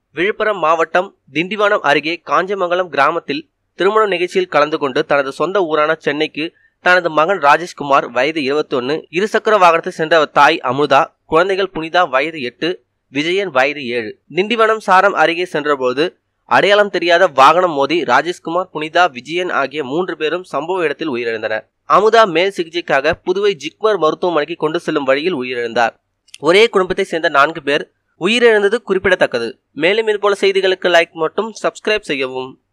விழுப்புரம் மாவட்டம் திண்டிவனம் அருகே காஞ்சமங்கலம் கிராமத்தில் திருமண நிகழ்ச்சியில் கலந்து கொண்டு தனது சொந்த ஊரான சென்னைக்கு தனது மகன் ராஜேஷ்குமார் வயது 21 இருசக்கர வாகனத்தில் சென்ற அவர் தாய் அமுதா குழந்தைகள் புனிதா வயது எட்டு விஜயன் வயது ஏழு திண்டிவனம் சாரம் அருகே சென்றபோது அடையாளம் தெரியாத வாகனம் மோதி ராஜேஷ்குமார் புனிதா விஜயன் ஆகிய மூன்று பேரும் சம்பவ இடத்தில் உயிரிழந்தனர் அமுதா மேல் சிகிச்சைக்காக புதுவை ஜிப்மர் மருத்துவமனைக்கு கொண்டு செல்லும் வழியில் உயிரிழந்தார் ஒரே குடும்பத்தை சேர்ந்த நான்கு பேர் உயிரிழந்தது குறிப்பிடத்தக்கது மேலும் இதுபோல செய்திகளுக்கு லைக் மட்டும் சப்ஸ்கிரைப் செய்யவும்